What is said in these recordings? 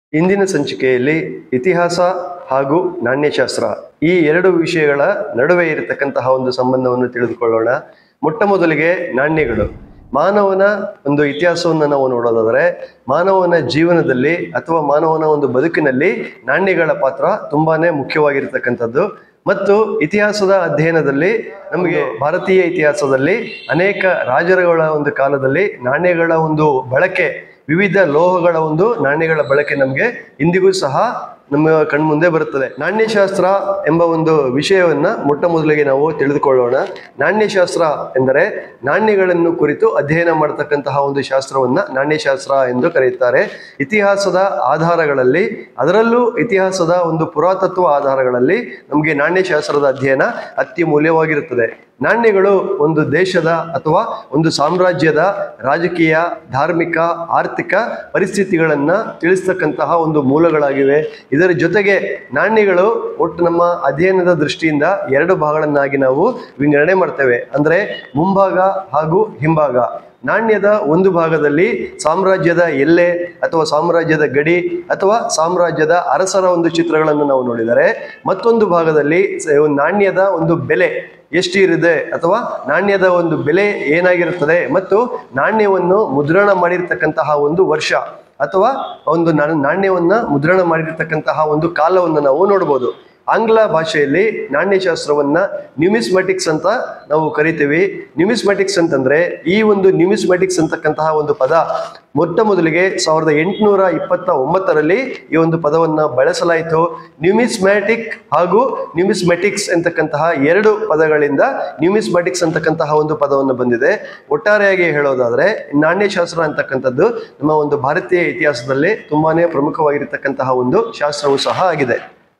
ಇಂದಿನ ಸಂಚಿಕೆಯಲ್ಲಿ ಇತಿಹಾಸ ಹಾಗೂ ನಾಣ್ಯಶಾಸ್ತ್ರ ಈ ಎರಡು ವಿಷಯಗಳ ನಡುವೆ ಇರತಕ್ಕಂತಹ ಒಂದು ಸಂಬಂಧವನ್ನು ತಿಳಿದುಕೊಳ್ಳೋಣ ಮೊಟ್ಟ ಮೊದಲಿಗೆ ನಾಣ್ಯಗಳು ಮಾನವನ ಒಂದು ಇತಿಹಾಸವನ್ನು ನಾವು ನೋಡೋದಾದರೆ ಮಾನವನ ಜೀವನದಲ್ಲಿ ಅಥವಾ ಮಾನವನ ಒಂದು ಬದುಕಿನಲ್ಲಿ ನಾಣ್ಯಗಳ ಪಾತ್ರ ತುಂಬಾನೇ ಮುಖ್ಯವಾಗಿರ್ತಕ್ಕಂಥದ್ದು ಮತ್ತು ಇತಿಹಾಸದ ಅಧ್ಯಯನದಲ್ಲಿ ನಮಗೆ ಭಾರತೀಯ ಇತಿಹಾಸದಲ್ಲಿ ಅನೇಕ ರಾಜರುಗಳ ಒಂದು ಕಾಲದಲ್ಲಿ ನಾಣ್ಯಗಳ ಒಂದು ಬಳಕೆ ವಿವಿಧ ಲೋಹಗಳ ಒಂದು ನಾಣ್ಯಗಳ ಬಳಕೆ ನಮಗೆ ಇಂದಿಗೂ ಸಹ ನಮ್ಮ ಕಣ್ಮುಂದೆ ಬರುತ್ತದೆ ನಾಣ್ಯಶಾಸ್ತ್ರ ಎಂಬ ಒಂದು ವಿಷಯವನ್ನ ಮೊಟ್ಟ ಮೊದಲಿಗೆ ನಾವು ತಿಳಿದುಕೊಳ್ಳೋಣ ನಾಣ್ಯಶಾಸ್ತ್ರ ಎಂದರೆ ನಾಣ್ಯಗಳನ್ನು ಕುರಿತು ಅಧ್ಯಯನ ಮಾಡತಕ್ಕಂತಹ ಒಂದು ಶಾಸ್ತ್ರವನ್ನ ನಾಣ್ಯಶಾಸ್ತ್ರ ಎಂದು ಕರೆಯುತ್ತಾರೆ ಇತಿಹಾಸದ ಆಧಾರಗಳಲ್ಲಿ ಅದರಲ್ಲೂ ಇತಿಹಾಸದ ಒಂದು ಪುರಾತತ್ವ ಆಧಾರಗಳಲ್ಲಿ ನಮಗೆ ನಾಣ್ಯಶಾಸ್ತ್ರದ ಅಧ್ಯಯನ ಅತ್ಯಮೂಲ್ಯವಾಗಿರುತ್ತದೆ ನಾಣ್ಯಗಳು ಒಂದು ದೇಶದ ಅಥವಾ ಒಂದು ಸಾಮ್ರಾಜ್ಯದ ರಾಜಕೀಯ ಧಾರ್ಮಿಕ ಆರ್ಥಿಕ ಪರಿಸ್ಥಿತಿಗಳನ್ನು ತಿಳಿಸ್ತಕ್ಕಂತಹ ಒಂದು ಮೂಲಗಳಾಗಿವೆ ಇದರ ಜೊತೆಗೆ ನಾಣ್ಯಗಳು ಒಟ್ಟು ನಮ್ಮ ಅಧ್ಯಯನದ ದೃಷ್ಟಿಯಿಂದ ಎರಡು ಭಾಗಗಳನ್ನಾಗಿ ನಾವು ವಿಂಗಡಣೆ ಮಾಡ್ತೇವೆ ಅಂದರೆ ಮುಂಭಾಗ ಹಾಗೂ ಹಿಂಭಾಗ ನಾಣ್ಯದ ಒಂದು ಭಾಗದಲ್ಲಿ ಸಾಮ್ರಾಜ್ಯದ ಎಲ್ಲೆ ಅಥವಾ ಸಾಮ್ರಾಜ್ಯದ ಗಡಿ ಅಥವಾ ಸಾಮ್ರಾಜ್ಯದ ಅರಸರ ಒಂದು ಚಿತ್ರಗಳನ್ನು ನಾವು ನೋಡಿದರೆ ಮತ್ತೊಂದು ಭಾಗದಲ್ಲಿ ಸ- ಒಂದು ನಾಣ್ಯದ ಒಂದು ಬೆಲೆ ಎಷ್ಟಿರಿದೆ ಅಥವಾ ನಾಣ್ಯದ ಒಂದು ಬೆಲೆ ಏನಾಗಿರುತ್ತದೆ ಮತ್ತು ನಾಣ್ಯವನ್ನು ಮುದ್ರಣ ಮಾಡಿರ್ತಕ್ಕಂತಹ ಒಂದು ವರ್ಷ ಅಥವಾ ಒಂದು ನಾ- ನಾಣ್ಯವನ್ನ ಮುದ್ರಣ ಮಾಡಿರ್ತಕ್ಕಂತಹ ಒಂದು ಕಾಲವನ್ನು ನಾವು ನೋಡ್ಬೋದು ಆಂಗ್ಲ ಭಾಷೆಯಲ್ಲಿ ನಾಣ್ಯಶಾಸ್ತ್ರವನ್ನ ನ್ಯೂಮಿಸ್ಮೆಟಿಕ್ಸ್ ಅಂತ ನಾವು ಕರಿತೀವಿ ನ್ಯೂಮಿಸ್ಮೆಟಿಕ್ಸ್ ಅಂತಂದ್ರೆ ಈ ಒಂದು ನ್ಯೂಮಿಸ್ಮೆಟಿಕ್ಸ್ ಅಂತಕ್ಕಂತಹ ಒಂದು ಪದ ಮೊಟ್ಟ ಮೊದಲಿಗೆ ಸಾವಿರದ ಎಂಟುನೂರ ಇಪ್ಪತ್ತ ಒಂಬತ್ತರಲ್ಲಿ ಈ ಒಂದು ಪದವನ್ನ ಬಳಸಲಾಯಿತು ನ್ಯೂಮಿಸ್ಮ್ಯಾಟಿಕ್ ಹಾಗೂ ನ್ಯೂಮಿಸ್ಮೆಟಿಕ್ಸ್ ಅಂತಕ್ಕಂತಹ ಎರಡು ಪದಗಳಿಂದ ನ್ಯೂಮಿಸ್ಮ್ಯಾಟಿಕ್ಸ್ ಅಂತಕ್ಕಂತಹ ಒಂದು ಪದವನ್ನು ಬಂದಿದೆ ಒಟ್ಟಾರೆಯಾಗಿ ಹೇಳೋದಾದ್ರೆ ನಾಣ್ಯಶಾಸ್ತ್ರ ಅಂತಕ್ಕಂಥದ್ದು ನಮ್ಮ ಒಂದು ಭಾರತೀಯ ಇತಿಹಾಸದಲ್ಲಿ ತುಂಬಾನೇ ಪ್ರಮುಖವಾಗಿರ್ತಕ್ಕಂತಹ ಒಂದು ಶಾಸ್ತ್ರವೂ ಸಹ ಆಗಿದೆ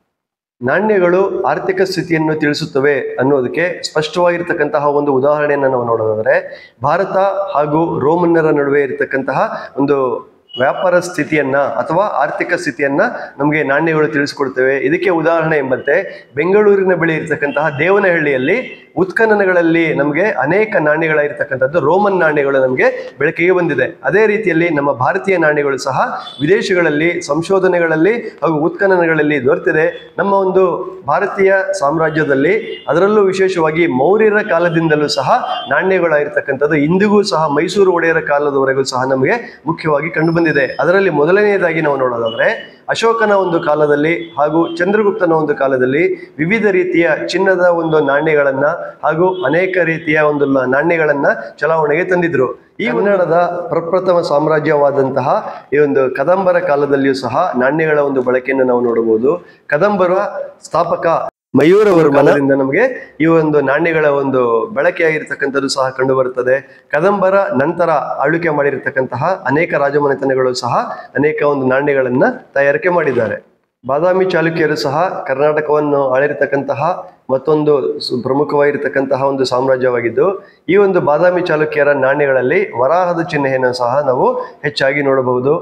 ನಾಣ್ಯಗಳು ಆರ್ಥಿಕ ಸ್ಥಿತಿಯನ್ನು ತಿಳಿಸುತ್ತವೆ ಅನ್ನೋದಕ್ಕೆ ಸ್ಪಷ್ಟವಾಗಿರ್ತಕ್ಕಂತಹ ಒಂದು ಉದಾಹರಣೆಯನ್ನು ನಾವು ನೋಡೋದಾದ್ರೆ ಭಾರತ ಹಾಗೂ ರೋಮನ್ನರ ನಡುವೆ ಇರತಕ್ಕಂತಹ ಒಂದು ವ್ಯಾಪಾರ ಸ್ಥಿತಿಯನ್ನ ಅಥವಾ ಆರ್ಥಿಕ ಸ್ಥಿತಿಯನ್ನ ನಮಗೆ ನಾಣ್ಯಗಳು ತಿಳಿಸಿಕೊಡ್ತೇವೆ ಇದಕ್ಕೆ ಉದಾಹರಣೆ ಎಂಬಂತೆ ಬೆಂಗಳೂರಿನ ಬಳಿ ಇರತಕ್ಕಂತಹ ದೇವನಹಳ್ಳಿಯಲ್ಲಿ ಉತ್ಖನನಗಳಲ್ಲಿ ನಮಗೆ ಅನೇಕ ನಾಣ್ಯಗಳಿರ್ತಕ್ಕಂಥದ್ದು ರೋಮನ್ ನಾಣ್ಯಗಳು ನಮಗೆ ಬೆಳಕಿಗೆ ಬಂದಿದೆ ಅದೇ ರೀತಿಯಲ್ಲಿ ನಮ್ಮ ಭಾರತೀಯ ನಾಣ್ಯಗಳು ಸಹ ವಿದೇಶಗಳಲ್ಲಿ ಸಂಶೋಧನೆಗಳಲ್ಲಿ ಹಾಗೂ ಉತ್ಖನನಗಳಲ್ಲಿ ದೊರೆತಿದೆ ನಮ್ಮ ಒಂದು ಭಾರತೀಯ ಸಾಮ್ರಾಜ್ಯದಲ್ಲಿ ಅದರಲ್ಲೂ ವಿಶೇಷವಾಗಿ ಮೌರ್ಯರ ಕಾಲದಿಂದಲೂ ಸಹ ನಾಣ್ಯಗಳಾಗಿರ್ತಕ್ಕಂಥದ್ದು ಇಂದಿಗೂ ಸಹ ಮೈಸೂರು ಒಡೆಯರ ಕಾಲದವರೆಗೂ ಸಹ ನಮಗೆ ಮುಖ್ಯವಾಗಿ ಕಂಡುಬಂದಿದೆ ಅದರಲ್ಲಿ ಮೊದಲನೆಯದಾಗಿ ನಾವು ನೋಡೋದಾದ್ರೆ ಅಶೋಕನ ಒಂದು ಕಾಲದಲ್ಲಿ ಹಾಗೂ ಚಂದ್ರಗುಪ್ತನ ಒಂದು ಕಾಲದಲ್ಲಿ ವಿವಿಧ ರೀತಿಯ ಚಿನ್ನದ ಒಂದು ನಾಣ್ಯಗಳನ್ನ ಹಾಗೂ ಅನೇಕ ರೀತಿಯ ಒಂದು ಲ- ನಾಣ್ಯಗಳನ್ನ ಚಲಾವಣೆಗೆ ತಂದಿದ್ರು ಈ ಕನ್ನಡದ ಪ್ರಪ್ರಥಮ ಸಾಮ್ರಾಜ್ಯವಾದಂತಹ ಈ ಒಂದು ಕದಂಬರ ಕಾಲದಲ್ಲಿಯೂ ಸಹ ನಾಣ್ಯಗಳ ಒಂದು ಬಳಕೆಯನ್ನು ನಾವು ನೋಡಬಹುದು ಕದಂಬರ ಸ್ಥಾಪಕ ಮಯೂರವರ್ಮನರಿಂದ ನಮಗೆ ಈ ಒಂದು ನಾಣ್ಯಗಳ ಒಂದು ಬಳಕೆಯಾಗಿರ್ತಕ್ಕಂಥದ್ದು ಸಹ ಕಂಡು ಬರುತ್ತದೆ ಕದಂಬರ ನಂತರ ಆಳ್ವಿಕೆ ಮಾಡಿರ್ತಕ್ಕಂತಹ ಅನೇಕ ರಾಜಮನೆತನಗಳು ಸಹ ಅನೇಕ ಒಂದು ನಾಣ್ಯಗಳನ್ನ ತಯಾರಿಕೆ ಮಾಡಿದ್ದಾರೆ ಬಾದಾಮಿ ಚಾಲುಕ್ಯರು ಸಹ ಕರ್ನಾಟಕವನ್ನು ಆಳಿರ್ತಕ್ಕಂತಹ ಮತ್ತೊಂದು ಸು- ಪ್ರಮುಖವಾಗಿರ್ತಕ್ಕಂತಹ ಒಂದು ಸಾಮ್ರಾಜ್ಯವಾಗಿದ್ದು ಈ ಒಂದು ಬಾದಾಮಿ ಚಾಲುಕ್ಯರ ನಾಣ್ಯಗಳಲ್ಲಿ ವರಾಹದ ಚಿಹ್ನೆಯನ್ನು ಸಹ ನಾವು ಹೆಚ್ಚಾಗಿ ನೋಡಬಹುದು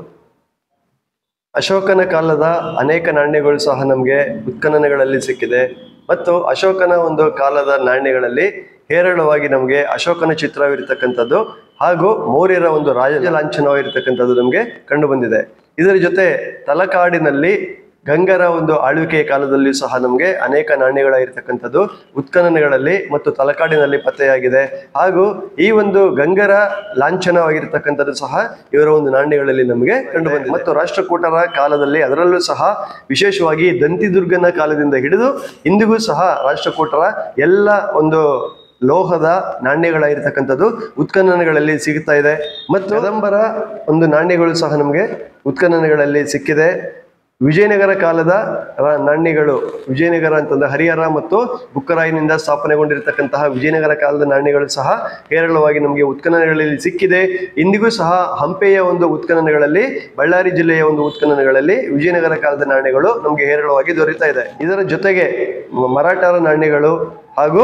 ಅಶೋಕನ ಕಾಲದ ಅನೇಕ ನಾಣ್ಯಗಳು ಸಹ ನಮಗೆ ಉತ್ಖನನಗಳಲ್ಲಿ ಸಿಕ್ಕಿದೆ ಮತ್ತು ಅಶೋಕನ ಒಂದು ಕಾಲದ ನಾಣ್ಯಗಳಲ್ಲಿ ಹೇರಳವಾಗಿ ನಮಗೆ ಅಶೋಕನ ಚಿತ್ರವಿರ್ತಕ್ಕಂಥದ್ದು ಹಾಗೂ ಮೌರ್ಯರ ಒಂದು ರಾಜ ಲಾಂಛನವಾಗಿರ್ತಕ್ಕಂಥದ್ದು ನಮಗೆ ಕಂಡು ಬಂದಿದೆ ಇದರ ಜೊತೆ ತಲಕಾಡಿನಲ್ಲಿ ಗಂಗರ ಒಂದು ಆಳ್ವಿಕೆಯ ಕಾಲದಲ್ಲಿಯೂ ಸಹ ನಮಗೆ ಅನೇಕ ನಾಣ್ಯಗಳಾಗಿರ್ತಕ್ಕಂಥದ್ದು ಉತ್ಖನನಗಳಲ್ಲಿ ಮತ್ತು ತಲಕಾಡಿನಲ್ಲಿ ಪತ್ತೆಯಾಗಿದೆ ಹಾಗೂ ಈ ಒಂದು ಗಂಗರ ಲಾಂಛನವಾಗಿರ್ತಕ್ಕಂಥದ್ದು ಸಹ ಇವರ ಒಂದು ನಾಣ್ಯಗಳಲ್ಲಿ ನಮಗೆ ಕಂಡು ಬಂದಿದೆ ಮತ್ತು ರಾಷ್ಟ್ರಕೂಟರ ಕಾಲದಲ್ಲಿ ಅದರಲ್ಲೂ ಸಹ ವಿಶೇಷವಾಗಿ ದಂತಿದುರ್ಗನ ಕಾಲದಿಂದ ಹಿಡಿದು ಇಂದಿಗೂ ಸಹ ರಾಷ್ಟ್ರಕೂಟರ ಎಲ್ಲ ಒಂದು ಲೋಹದ ನಾಣ್ಯಗಳಾಗಿರ್ತಕ್ಕಂಥದ್ದು ಉತ್ಖನನಗಳಲ್ಲಿ ಸಿಗುತ್ತಾ ಇದೆ ಮತ್ತು ಕದಂಬರ ಒಂದು ನಾಣ್ಯಗಳು ಸಹ ನಮಗೆ ಉತ್ಖನನಗಳಲ್ಲಿ ಸಿಕ್ಕಿದೆ ವಿಜಯನಗರ ಕಾಲದ ರ- ನಾಣ್ಯಗಳು ವಿಜಯನಗರ ಅಂತಂದ್ರೆ ಹರಿಹರ ಮತ್ತು ಬುಕ್ಕರಾಯನಿಂದ ಸ್ಥಾಪನೆಗೊಂಡಿರ್ತಕ್ಕಂತಹ ವಿಜಯನಗರ ಕಾಲದ ನಾಣ್ಯಗಳು ಸಹ ಹೇರಳವಾಗಿ ನಮಗೆ ಉತ್ಖನನಗಳಲ್ಲಿ ಸಿಕ್ಕಿದೆ ಇಂದಿಗೂ ಸಹ ಹಂಪೆಯ ಒಂದು ಉತ್ಖನನಗಳಲ್ಲಿ ಬಳ್ಳಾರಿ ಜಿಲ್ಲೆಯ ಒಂದು ಉತ್ಖನನಗಳಲ್ಲಿ ವಿಜಯನಗರ ಕಾಲದ ನಾಣ್ಯಗಳು ನಮಗೆ ಹೇರಳವಾಗಿ ದೊರೀತಾ ಇದೆ ಇದರ ಜೊತೆಗೆ ಮ- ಮರಾಠರ ನಾಣ್ಯಗಳು ಹಾಗೂ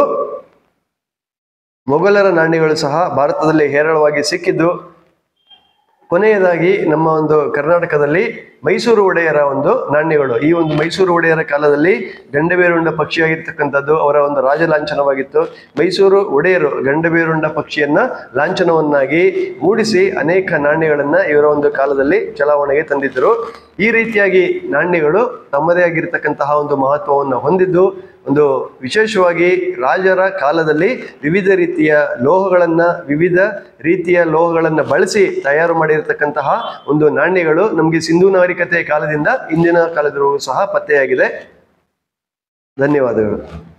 ಮೊಘಲರ ನಾಣ್ಯಗಳು ಸಹ ಭಾರತದಲ್ಲಿ ಹೇರಳವಾಗಿ ಸಿಕ್ಕಿದ್ದು ಕೊನೆಯದಾಗಿ ನಮ್ಮ ಒಂದು ಕರ್ನಾಟಕದಲ್ಲಿ ಮೈಸೂರು ಒಡೆಯರ ಒಂದು ನಾಣ್ಯಗಳು ಈ ಒಂದು ಮೈಸೂರು ಒಡೆಯರ ಕಾಲದಲ್ಲಿ ಗಂಡಬೇರುಂಡ ಪಕ್ಷಿಯಾಗಿರ್ತಕ್ಕಂಥದ್ದು ಅವರ ಒಂದು ರಾಜ ಲಾಂಛನವಾಗಿತ್ತು ಮೈಸೂರು ಒಡೆಯರು ಗಂಡಬೇರುಂಡ ಪಕ್ಷಿಯನ್ನ ಲಾಂಛನವನ್ನಾಗಿ ಮೂಡಿಸಿ ಅನೇಕ ನಾಣ್ಯಗಳನ್ನ ಇವರ ಒಂದು ಕಾಲದಲ್ಲಿ ಚಲಾವಣೆಗೆ ತಂದಿದ್ದರು ಈ ರೀತಿಯಾಗಿ ನಾಣ್ಯಗಳು ತಮ್ಮದೇ ಆಗಿರ್ತಕ್ಕಂತಹ ಒಂದು ಮಹತ್ವವನ್ನು ಹೊಂದಿದ್ದು ಒಂದು ವಿಶೇಷವಾಗಿ ರಾಜರ ಕಾಲದಲ್ಲಿ ವಿವಿಧ ರೀತಿಯ ಲೋಹಗಳನ್ನ ವಿವಿಧ ರೀತಿಯ ಲೋಹಗಳನ್ನ ಬಳಸಿ ತಯಾರು ಮಾಡಿರ್ತಕ್ಕಂತಹ ಒಂದು ನಾಣ್ಯಗಳು ನಮಗೆ ಸಿಂಧು ನಾಗರಿಕತೆಯ ಕಾಲದಿಂದ ಇಂದಿನ ಕಾಲದವರೆಗೂ ಸಹ ಪತ್ತೆಯಾಗಿದೆ ಧನ್ಯವಾದಗಳು